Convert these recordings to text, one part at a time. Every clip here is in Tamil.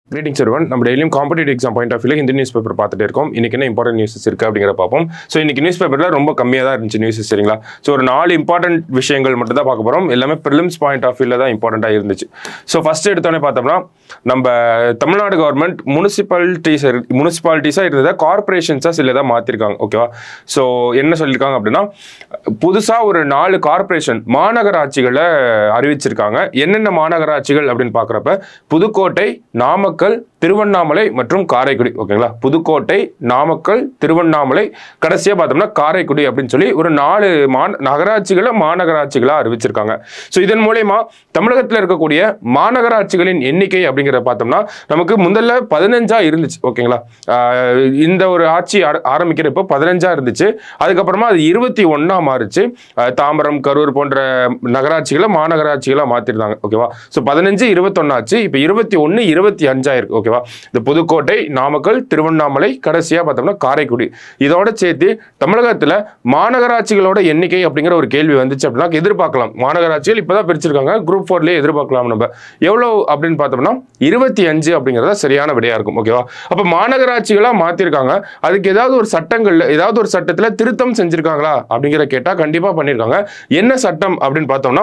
கிரீட்டிங்ஸ் ஒருவன் நம்ம டெய்லியும் காம்படிட்டிவ் எக்ஸாம் பாயிண்ட் ஆஃப் வியூல ஹிந்தி நியூஸ் பேப்பர் பார்த்துட்டு இருக்கோம் இன்னைக்கு என்ன இம்பார்ட்டன்ட் நியூஸஸ் இருக்கு அப்படிங்கிற பார்ப்போம் ஸோ இன்னைக்கு நியூஸ் பேப்பர்ல ரொம்ப கம்மியாக தான் இருந்துச்சு நியூஸஸ் சரிங்களா ஸோ ஒரு நாலு இம்பார்ட்டன்ட் விஷயங்கள் மட்டும் தான் பார்க்க போறோம் எல்லாமே ப்ரிலிம்ஸ் பாயிண்ட் ஆஃப் வியூல தான் இம்பார்ட்டண்ட்டாக இருந்துச்சு ஸோ ஃபர்ஸ்ட் எடுத்தோடனே பார்த்தோம்னா நம்ம தமிழ்நாடு கவர்மெண்ட் முனிசிபாலிட்டிஸ் முனிசிபாலிட்டிஸாக இருந்ததை கார்பரேஷன்ஸாக சில இதாக மாற்றிருக்காங்க ஓகேவா ஸோ என்ன சொல்லியிருக்காங்க அப்படின்னா புதுசாக ஒரு நாலு கார்பரேஷன் மாநகராட்சிகளை அறிவிச்சிருக்காங்க என்னென்ன மாநகராட்சிகள் அப்படின்னு பார்க்குறப்ப புதுக்கோட்டை நாமக்கல் திருவண்ணாமலை மற்றும் காரைக்குடி ஓகேங்களா புதுக்கோட்டை நாமக்கல் திருவண்ணாமலை கடைசியாக பார்த்தோம்னா காரைக்குடி அப்படின்னு சொல்லி ஒரு நாலு மா நகராட்சிகளை மாநகராட்சிகளாக அறிவிச்சிருக்காங்க ஸோ இதன் மூலயமா தமிழகத்தில் இருக்கக்கூடிய மாநகராட்சிகளின் எண்ணிக்கை அப்படிங்கிறத பார்த்தோம்னா நமக்கு முதல்ல பதினஞ்சா இருந்துச்சு ஓகேங்களா ஆஹ் இந்த ஒரு ஆட்சி ஆர- ஆரம்பிக்கிறப்போ பதினஞ்சா இருந்துச்சு அதுக்கப்புறமா அது இருபத்தி ஒன்றா மாறுச்சு ஆஹ் தாம்பரம் கரூர் போன்ற நகராட்சிகளை மாநகராட்சிகளாக மாற்றிருந்தாங்க ஓகேவா ஸோ பதினஞ்சு இருபத்தொன்னாச்சு இப்போ இருபத்தி ஒன்று இருபத்தி அஞ்சாயிருக்கு ஓகேவா இந்த புதுக்கோட்டை நாமக்கல் திருவண்ணாமலை கடைசியாக பார்த்தோம்னா காரைக்குடி இதோட சேர்த்து தமிழகத்தில் மாநகராட்சிகளோட எண்ணிக்கை அப்படிங்கிற ஒரு கேள்வி வந்துச்சு அப்படின்னா எதிர்பார்க்கலாம் மாநகராட்சிகள் இப்போதான் பிரிச்சிருக்காங்க குரூப் ஃபோர்லேயே எதிர்பார்க்கலாம் நம்ம எவ்வளோ அப்படின்னு பார்த்தோம்னா இருபத்தி அஞ்சு அப்படிங்கிறதா சரியான விடையா இருக்கும் ஓகேவா அப்போ மாநகராட்சிகளாக மாற்றிருக்காங்க அதுக்கு ஏதாவது ஒரு சட்டங்கள்ல ஏதாவது ஒரு சட்டத்தில் திருத்தம் செஞ்சிருக்காங்களா அப்படிங்கிற கேட்டால் கண்டிப்பாக பண்ணியிருக்காங்க என்ன சட்டம் அப்படின்னு பார்த்தோம்னா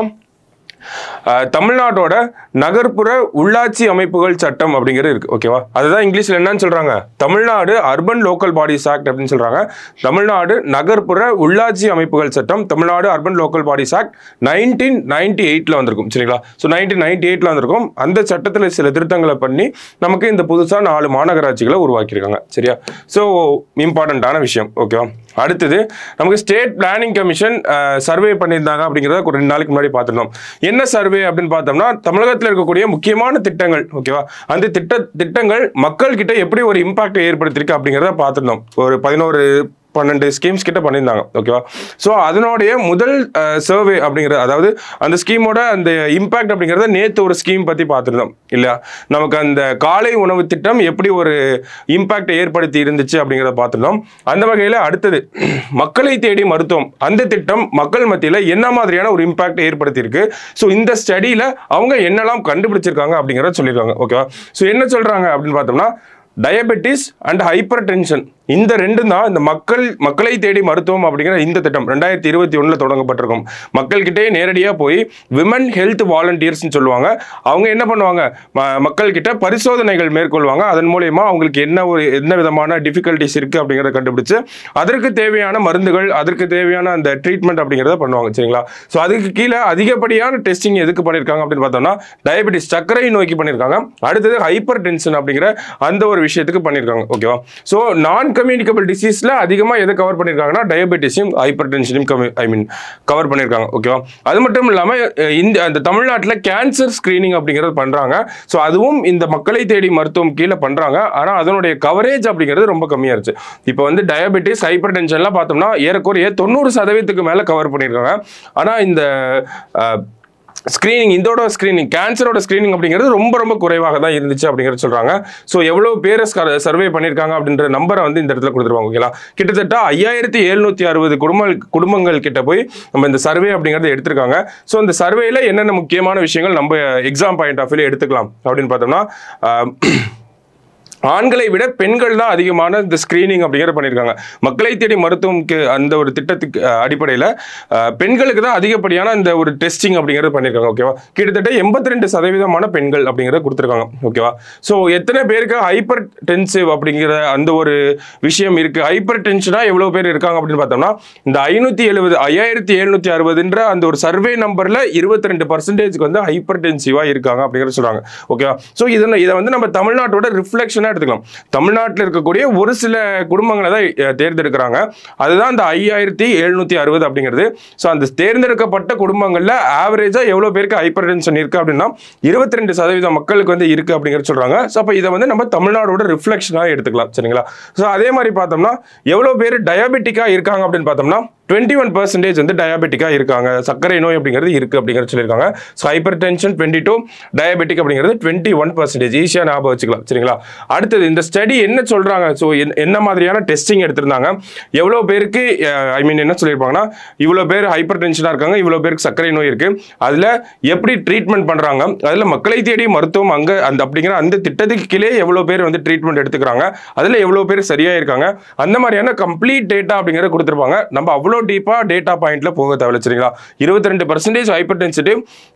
அஹ், தமிழ்நாட்டோட நகர்ப்புற உள்ளாட்சி அமைப்புகள் சட்டம் அப்படிங்கிறது இருக்கு ஓகேவா அதுதான் இங்கிலீஷ்ல என்னன்னு சொல்றாங்க Tamil Nadu urban local bodies act அப்படின்னு சொல்றாங்க தமிழ்நாடு நகர்ப்புற உள்ளாட்சி அமைப்புகள் சட்டம் Tamil Nadu urban local bodies act nineteen ninety எயிட்ல வந்திருக்கும் சரிங்களா ஸோ நைன்டீன் நைன்டி எயிட்ல வந்திருக்கும் அந்த சட்டத்தில் சில திருத்தங்களை பண்ணி நமக்கு இந்த புதுசா நாலு மாநகராட்சிகளை உருவாக்கியிருக்காங்க சரியா ஸோ இம்பார்ட்டண்ட்டான விஷயம் ஓகேவா அடுத்தது நமக்கு ஸ்டேட் பிளானிங் கமிஷன் சர்வே பண்ணியிருந்தாங்க அப்படிங்கிறத ஒரு ரெண்டு நாளைக்கு முன்னாடி பார்த்துருந்தோம் என்ன சர்வே அப்படின்னு பார்த்தோம்னா தமிழகத்தில் இருக்கக்கூடிய முக்கியமான திட்டங்கள் ஓகேவா அந்த திட்ட திட்டங்கள் மக்கள் கிட்ட எப்படி ஒரு இம்பாக்ட் ஏற்படுத்தியிருக்கு அப்படிங்கிறத பார்த்துருந்தோம் ஒரு பதினோரு பன்னெண்டு ஸ்கீம்ஸ் கிட்ட பண்ணியிருந்தாங்க ஓகேவா ஸோ அதனுடைய முதல் சர்வே அப்படிங்கிறது அதாவது அந்த ஸ்கீமோட அந்த இம்பாக்ட் அப்படிங்கிறத நேற்று ஒரு ஸ்கீம் பற்றி பார்த்துருந்தோம் இல்லையா நமக்கு அந்த காலை உணவு திட்டம் எப்படி ஒரு இம்பாக்ட் ஏற்படுத்தி இருந்துச்சு அப்படிங்கிறத பார்த்துருந்தோம் அந்த வகையில் அடுத்தது மக்களை தேடி மருத்துவம் அந்த திட்டம் மக்கள் மத்தியில் என்ன மாதிரியான ஒரு இம்பாக்ட் ஏற்படுத்தியிருக்கு ஸோ இந்த ஸ்டடியில் அவங்க என்னெல்லாம் கண்டுபிடிச்சிருக்காங்க அப்படிங்கிறத சொல்லியிருக்காங்க ஓகேவா ஸோ என்ன சொல்கிறாங்க அப்படின்னு பார்த்தோம்னா டயபெட்டிஸ் அண்ட் ஹைப்பர் டென்ஷன் இந்த ரெண்டும் தான் இந்த மக்கள் மக்களை தேடி மருத்துவம் அப்படிங்கிற இந்த திட்டம் ரெண்டாயிரத்தி இருபத்தி ஒன்றில் தொடங்கப்பட்டிருக்கும் மக்கள்கிட்டே நேரடியாக போய் விமன் ஹெல்த் வாலண்டியர்ஸ்னு சொல்லுவாங்க அவங்க என்ன பண்ணுவாங்க ம- மக்கள்கிட்ட பரிசோதனைகள் மேற்கொள்வாங்க அதன் மூலயமா அவங்களுக்கு என்ன ஒரு என்ன விதமான டிஃபிகல்ட்டிஸ் இருக்குது அப்படிங்கிறத கண்டுபிடிச்சு அதற்கு தேவையான மருந்துகள் அதற்கு தேவையான அந்த ட்ரீட்மெண்ட் அப்படிங்கிறத பண்ணுவாங்க சரிங்களா ஸோ அதுக்கு கீழே அதிகப்படியான டெஸ்டிங் எதுக்கு பண்ணியிருக்காங்க அப்படின்னு பார்த்தோம்னா டயபெட்டிஸ் சர்க்கரை நோய்க்கு பண்ணியிருக்காங்க அடுத்தது ஹைப்பர் டென்ஷன் அப்படிங்கிற அந்த ஒரு விஷயத்துக்கு பண்ணியிருக்காங்க ஓகேவா ஸோ நான் கம்யூனிகபிள் டிசீஸில் அதிகமாக எதை கவர் பண்ணியிருக்காங்கன்னா டயபெட்டிஸையும் ஹைப்பர் டென்ஷனையும் ஐ மீன் கவர் பண்ணியிருக்காங்க ஓகேவா அது மட்டும் இல்லாமல் இந்த அந்த தமிழ்நாட்டில் கேன்சர் ஸ்க்ரீனிங் அப்படிங்கிறது பண்ணுறாங்க ஸோ அதுவும் இந்த மக்களை தேடி மருத்துவம் கீழே பண்ணுறாங்க ஆனால் அதனுடைய கவரேஜ் அப்படிங்கிறது ரொம்ப கம்மியாக இருந்துச்சு இப்போ வந்து டயபெட்டிஸ் ஹைப்பர் டென்ஷன்லாம் பார்த்தோம்னா ஏறக்குறைய தொண்ணூறு சதவீதத்துக்கு மேலே கவர் பண்ணியிருக்காங்க ஆனால் இந்த அஹ், ஸ்க்ரீனிங் இதோட ஸ்க்ரீனிங் கேன்சரோட ஸ்க்ரீனிங் அப்படிங்கிறது ரொம்ப ரொம்ப குறைவாக தான் இருந்துச்சு அப்படிங்கிறது சொல்கிறாங்க ஸோ எவ்வளோ பேர் சர்வே பண்ணியிருக்காங்க அப்படின்ற நம்பரை வந்து இந்த இடத்துல கொடுத்துருவாங்க ஓகேங்களா கிட்டத்தட்ட ஐயாயிரத்தி எழுநூற்றி அறுபது குடும்ப குடும்பங்கள் கிட்ட போய் நம்ம இந்த சர்வே அப்படிங்கிறத எடுத்திருக்காங்க ஸோ இந்த சர்வேல என்னென்ன முக்கியமான விஷயங்கள் நம்ம எக்ஸாம் பாயிண்ட் ஆஃப் வியூல எடுத்துக்கலாம் அப்படின்னு பார்த்தோம்னா ஆஹ், ஆண்களை விட பெண்கள் தான் அதிகமான இந்த ஸ்கிரீனிங் அப்படிங்கிற பண்ணியிருக்காங்க மக்களை தேடி மருத்துவம்க்கு அந்த ஒரு திட்டத்துக்கு அடிப்படையில் பெண்களுக்கு தான் அதிகப்படியான இந்த ஒரு டெஸ்டிங் அப்படிங்கிறது பண்ணியிருக்காங்க ஓகேவா கிட்டத்தட்ட எண்பத்தி ரெண்டு சதவீதமான பெண்கள் அப்படிங்கிறத கொடுத்துருக்காங்க ஓகேவா ஸோ எத்தனை பேருக்கு ஹைப்பர் டென்சிவ் அப்படிங்கிற அந்த ஒரு விஷயம் இருக்கு ஹைப்பர் டென்ஷனாக எவ்வளோ பேர் இருக்காங்க அப்படின்னு பார்த்தோம்னா இந்த ஐநூற்றி எழுபது ஐயாயிரத்தி எழுநூற்றி அறுபதுன்ற அந்த ஒரு சர்வே நம்பரில் இருபத்தி ரெண்டு பர்சன்டேஜ்க்கு வந்து ஹைப்பர் டென்சிவாக இருக்காங்க அப்படிங்கிறத சொல்கிறாங்க ஓகேவா ஸோ இதை இதை வந்து நம்ம தமிழ்நாட்டோட ரிஃப்ளெக்ஷனாக எடுத்துக்கலாம் தமிழ்நாட்டில் இருக்கக்கூடிய ஒரு சில குடும்பங்களை தான் அஹ், தேர்ந்தெடுக்கிறாங்க அதுதான் இந்த ஐயாயிரத்தி எழுநூற்றி அறுபது அப்படிங்கிறது ஸோ அந்த தேர்ந்தெடுக்கப்பட்ட குடும்பங்களில் ஆவரேஜாக எவ்வளோ பேருக்கு ஹைப்பர் டென்ஷன் இருக்குது அப்படின்னா இருபத்தி ரெண்டு சதவீதம் மக்களுக்கு வந்து இருக்குது அப்படிங்கிறது சொல்கிறாங்க ஸோ அப்போ இதை வந்து நம்ம தமிழ்நாடோட ரிஃப்ளெக்ஷனாக எடுத்துக்கலாம் சரிங்களா ஸோ அதே மாதிரி பார்த்தோம்னா எவ்வளோ பேர் டயபெட்டிக்காக இருக்காங்க அப்படின்னு பார்த்தோம்னா டுவெண்ட்டி ஒன் பர்சன்டேஜ் வந்து டயபெட்டிக்காக இருக்காங்க சர்க்கரை நோய் அப்படிங்கிறது இருக்குது அப்படிங்கிறது சொல்லியிருக்காங்க so hypertension twenty two diabetic அப்படிங்கிறது டுவெண்ட்டி ஒன் பர்சன்டேஜ் ஈஸியாக ஞாபகம் வச்சுக்கலாம் சரிங்களா அடுத்தது இந்த ஸ்டடி என்ன சொல்கிறாங்க ஸோ என்ன மாதிரியான டெஸ்டிங் எடுத்திருந்தாங்க எவ்வளோ பேருக்கு ஐ மீன் என்ன சொல்லியிருப்பாங்கன்னா இவ்வளோ பேர் ஹைப்பர் டென்ஷனாக இருக்காங்க இவ்வளோ பேருக்கு சர்க்கரை நோய் இருக்குது அதில் எப்படி ட்ரீட்மெண்ட் பண்ணுறாங்க அதில் மக்களை தேடி மருத்துவம் அங்கே அந்த அப்படிங்கிற அந்த திட்டத்துக்கு கீழே எவ்வளோ பேர் வந்து ட்ரீட்மெண்ட் எடுத்துக்கிறாங்க அதில் எவ்வளோ பேர் சரியாக இருக்காங்க அந்த மாதிரியான கம்ப்ளீட் டேட்டா அப்படிங்கிறத கொடுத்துருப்பாங்க நம்ம அவ்வளோ டீப்பாக டேட்டா பாயிண்ட்ல போக தேவையில்ல சரிங்களா இருபத்தி ரெண்டு பர்சன்டேஜ் ஹைப்பர் டென்சிட்டி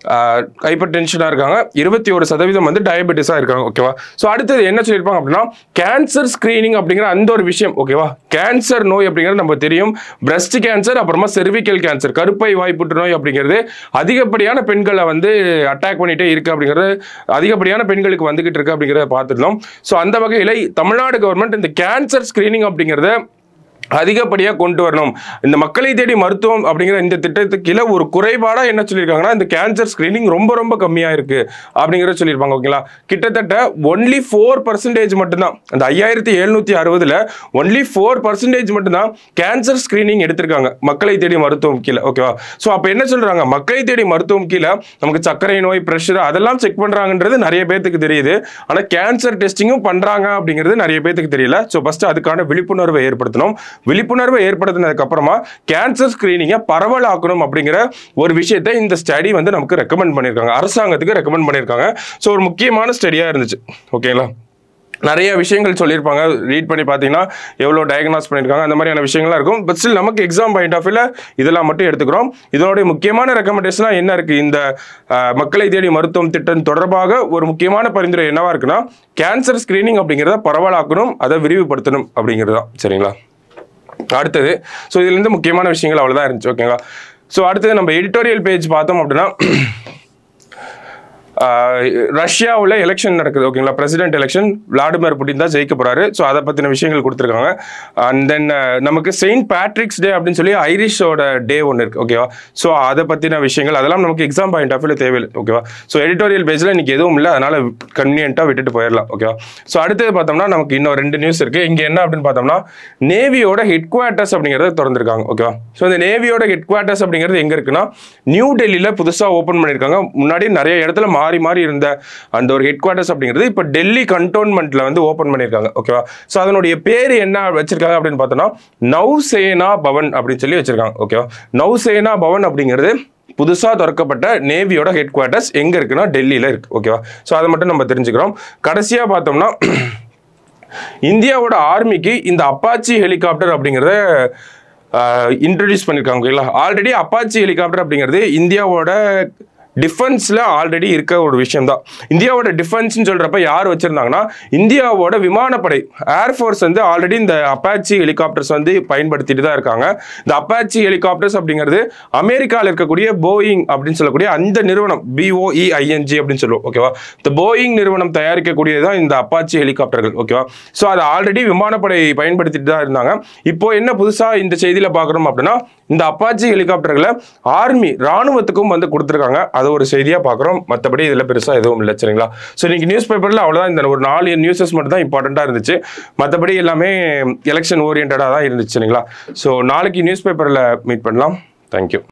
ஹைப்பர் டென்ஷனாக இருக்காங்க இருபத்தி ஒரு சதவீதம் வந்து டயபெட்டிஸாக இருக்காங்க ஓகேவா ஸோ அடுத்தது என்ன சொல்லியிருப்பாங்க அப்படின்னா கேன்சர் ஸ்க்ரீனிங் அப்படிங்கிற அந்த ஒரு விஷயம் ஓகேவா கேன்சர் நோய் அப்படிங்கிறது நம்ம தெரியும் பிரஸ்ட் கேன்சர் அப்புறமா செர்விக்கல் கேன்சர் கருப்பை வாய் புற்றுநோய் அப்படிங்கிறது அதிகப்படியான பெண்களை வந்து அட்டாக் பண்ணிட்டே இருக்கு அப்படிங்கிறது அதிகப்படியான பெண்களுக்கு வந்துகிட்டு இருக்கு அப்படிங்கிறத பார்த்துருந்தோம் ஸோ அந்த வகையில் தமிழ்நாடு கவர்மெண்ட் இந்த கேன்சர் ஸ்க்ரீனிங் அப்படிங்கிறத அதிகப்படியாக கொண்டு வரணும் இந்த மக்களை தேடி மருத்துவம் அப்படிங்கிற இந்த திட்டத்துக்கு கீழே ஒரு குறைபாடாக என்ன சொல்லியிருக்காங்கன்னா இந்த கேன்சர் ஸ்க்ரீனிங் ரொம்ப ரொம்ப கம்மியாக இருக்கு அப்படிங்கிறத சொல்லியிருப்பாங்க ஓகேங்களா கிட்டத்தட்ட ஒன்லி ஃபோர் பர்சன்டேஜ் மட்டும்தான் அந்த ஐயாயிரத்தி எழுநூற்றி அறுபதுல ஒன்லி ஃபோர் பர்சன்டேஜ் மட்டும்தான் கேன்சர் ஸ்க்ரீனிங் எடுத்திருக்காங்க மக்களை தேடி மருத்துவம் கீழே ஓகேவா ஸோ அப்போ என்ன சொல்றாங்க மக்களை தேடி மருத்துவம் கீழே நமக்கு சர்க்கரை நோய் ப்ரெஷர் அதெல்லாம் செக் பண்ணுறாங்கன்றது நிறைய பேத்துக்கு தெரியுது ஆனால் கேன்சர் டெஸ்டிங்கும் பண்ணுறாங்க அப்படிங்கிறது நிறைய பேத்துக்கு தெரியல ஸோ ஃபஸ்ட்டு அதுக்கான விழிப்புணர்வை ஏற்படுத்தணும் விழிப்புணர்வை ஏற்படுத்தினதுக்கு அப்புறமா கேன்சர் ஸ்கிரீனிங்கை பரவலாக்கணும் அப்படிங்கிற ஒரு விஷயத்தை இந்த ஸ்டடி வந்து நமக்கு ரெக்கமெண்ட் பண்ணியிருக்காங்க அரசாங்கத்துக்கு ரெக்கமெண்ட் பண்ணியிருக்காங்க ஸோ ஒரு முக்கியமான ஸ்டடியாக இருந்துச்சு ஓகேங்களா நிறைய விஷயங்கள் சொல்லியிருப்பாங்க ரீட் பண்ணி பார்த்தீங்கன்னா எவ்வளோ டயக்னாஸ் பண்ணியிருக்காங்க அந்த மாதிரியான விஷயங்கள்லாம் இருக்கும் பட் ஸ்டில் நமக்கு எக்ஸாம் பாயிண்ட் ஆஃப் வியூவில் இதெல்லாம் மட்டும் எடுத்துக்கிறோம் இதனுடைய முக்கியமான ரெக்கமெண்டேஷனாக என்ன இருக்குது இந்த அஹ், மக்களை தேடி மருத்துவம் திட்டம் தொடர்பாக ஒரு முக்கியமான பரிந்துரை என்னவா இருக்குன்னா கேன்சர் ஸ்கிரீனிங் அப்படிங்கிறத பரவலாக்கணும் அதை விரிவுபடுத்தணும் அப்படிங்கிறது தான் சரிங்களா அடுத்தது ஸோ இதுலேருந்து முக்கியமான விஷயங்கள் அவ்வளோதான் இருந்துச்சு ஓகேங்களா ஸோ அடுத்தது நம்ம எடிட்டோரியல் பேஜ் பார்த்தோம் அப்படின்னா ரஷ்யாவில் எலெக்ஷன் நடக்குது ஓகேங்களா பிரசிடென்ட் எலெக்ஷன் விளாடிமிர் புட்டின் தான் ஜெயிக்க போறாரு ஸோ அதை பற்றின விஷயங்கள் கொடுத்துருக்காங்க அண்ட் தென் நமக்கு செயின்ட் பேட்ரிக்ஸ் டே அப்படின்னு சொல்லி ஐரிஷோட டே ஒன்று இருக்கு ஓகேவா ஸோ அதை பற்றின விஷயங்கள் அதெல்லாம் நமக்கு எக்ஸாம் பாயிண்ட் ஆஃப் வியூ தேவையில்லை ஓகேவா ஸோ எடிட்டோரியல் பேஜில் இன்னைக்கு எதுவும் இல்லை அதனால கன்வீனியன்ட்டாக விட்டுட்டு போயிடலாம் ஓகேவா ஸோ அடுத்தது பார்த்தோம்னா நமக்கு இன்னும் ரெண்டு நியூஸ் இருக்கு இங்கே என்ன அப்படின்னு பார்த்தோம்னா நேவியோட ஹெட் குவார்ட்டர்ஸ் அப்படிங்கிறத திறந்திருக்காங்க ஓகேவா ஸோ இந்த நேவியோட ஹெட் குவார்ட்டர்ஸ் அப்படிங்கிறது எங்கே இருக்குன்னா நியூ டெல்லியில் புதுசாக ஓப்பன் பண்ணியிருக்காங்க முன்னாடி நிறைய இடத்துல மாறி மாறி இருந்த அந்த ஒரு ஹெட் குவார்ட்டர்ஸ் அப்படிங்கிறது இப்போ டெல்லி கண்டோன்மெண்ட்ல வந்து ஓப்பன் பண்ணியிருக்காங்க ஓகேவா ஸோ அதனுடைய பேர் என்ன வச்சிருக்காங்க அப்படின்னு பார்த்தோம்னா நௌசேனா பவன் அப்படின்னு சொல்லி வச்சிருக்காங்க ஓகேவா நௌசேனா பவன் அப்படிங்கிறது புதுசாக திறக்கப்பட்ட நேவியோட ஹெட் குவார்ட்டர்ஸ் எங்கே இருக்குன்னா டெல்லியில் இருக்கு ஓகேவா ஸோ அதை மட்டும் நம்ம தெரிஞ்சுக்கிறோம் கடைசியாக பார்த்தோம்னா இந்தியாவோட ஆர்மிக்கு இந்த அப்பாச்சி ஹெலிகாப்டர் அப்படிங்கிறத இன்ட்ரடியூஸ் பண்ணியிருக்காங்க ஓகேங்களா ஆல்ரெடி அப்பாச்சி ஹெலிகாப்டர் அப்படிங்கிறது இந்தியாவோட டிஃபென்ஸில் ஆல்ரெடி இருக்க ஒரு விஷயம் தான் இந்தியாவோட டிஃபென்ஸ்னு சொல்கிறப்ப யார் வச்சுருந்தாங்கன்னா இந்தியாவோட விமானப்படை ஏர்ஃபோர்ஸ் வந்து ஆல்ரெடி இந்த அப்பாச்சி ஹெலிகாப்டர்ஸ் வந்து பயன்படுத்திட்டு தான் இருக்காங்க இந்த அப்பாச்சி ஹெலிகாப்டர்ஸ் அப்படிங்கிறது அமெரிக்காவில் இருக்கக்கூடிய போயிங் அப்படின்னு சொல்லக்கூடிய அந்த நிறுவனம் பிஓஇஐஎன்ஜி அப்படின்னு சொல்லுவோம் ஓகேவா இந்த போயிங் நிறுவனம் தயாரிக்கக்கூடியது தான் இந்த அப்பாச்சி ஹெலிகாப்டர்கள் ஓகேவா ஸோ அதை ஆல்ரெடி விமானப்படை பயன்படுத்திட்டு தான் இருந்தாங்க இப்போ என்ன புதுசாக இந்த செய்தியில் பார்க்குறோம் அப்படின்னா இந்த அப்பாச்சி ஹெலிகாப்டர்களை ஆர்மி ராணுவத்துக்கும் வந்து கொடுத்துருக்காங்க அது ஒரு செய்தியாக பார்க்குறோம் மற்றபடி இதில் பெருசாக எதுவும் இல்லை சரிங்களா ஸோ இன்னைக்கு நியூஸ் பேப்பரில் அவ்வளோதான் இந்த ஒரு நாலு நியூஸஸ் மட்டும் தான் இம்பார்ட்டண்ட்டாக இருந்துச்சு மற்றபடி எல்லாமே எலெக்ஷன் ஓரியன்டாக தான் இருந்துச்சு சரிங்களா ஸோ நாளைக்கு நியூஸ் பேப்பரில் மீட் பண்ணலாம் தேங்க்யூ